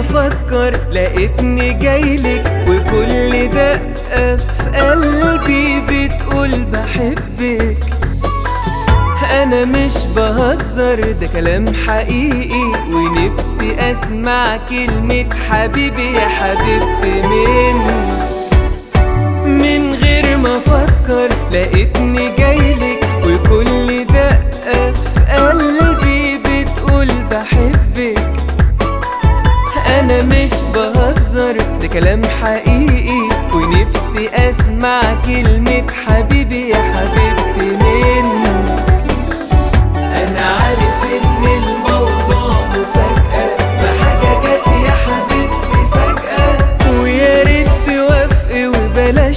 افكر لقيتني جايلك وكل دقة في قلبي بتقول بحبك انا مش بهزر ده كلام حقيقي ونفسي اسمع كلمة حبيبي يا حبيبتي منك من غير ما افكر لقيتني جايلك وكل دقة في قلبي بتقول بحبك انا مش بهزر ده كلام حقيقي ونفسي اسمع كلمة حبيبي يا حبيبتي منك انا عارف ان الموضوع مفاجأة ما حاجة جت يا حبيبتي فجأة ويا ريت توافقي وبلاش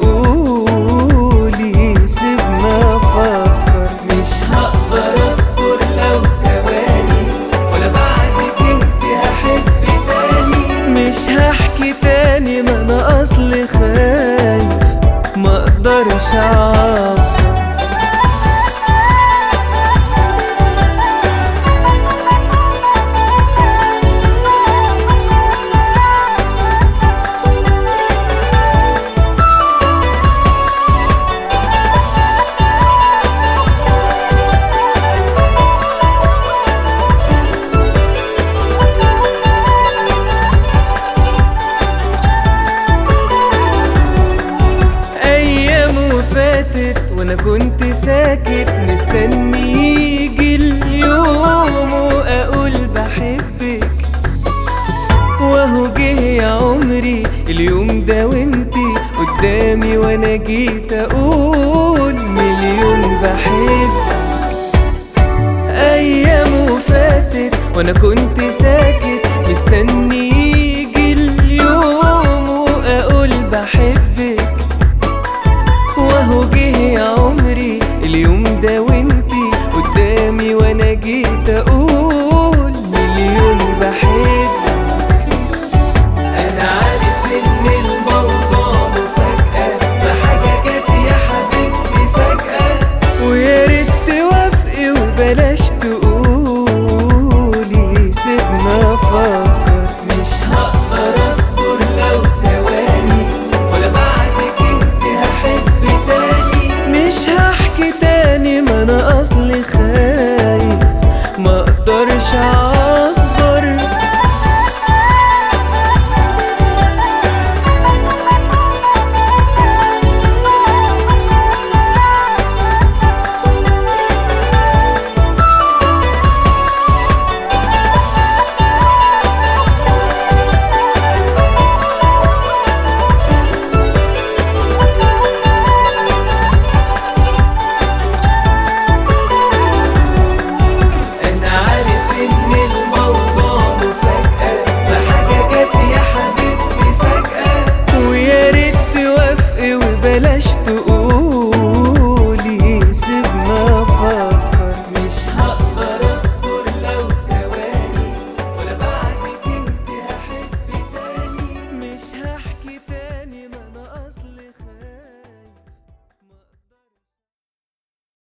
تقولي سيبنا افكر مش هقدر اصبر لو ثواني ولا بعدك انت هحب تاني مش هحكي تاني ما انا اصلي خايف ما اقدرش اعبر ايام وفاتت وانا كنت ساكت مستني يجي اليوم واقول بحبك وهو جه يا عمري اليوم ده وانتي قدامي وانا جيت اقول مليون بحبك ايام وفاتت وانا كنت ساكت مستني يجي اليوم واقول بحبك وهو جه يا عمري اليوم ده وانتي قدامي وانا جيت اقول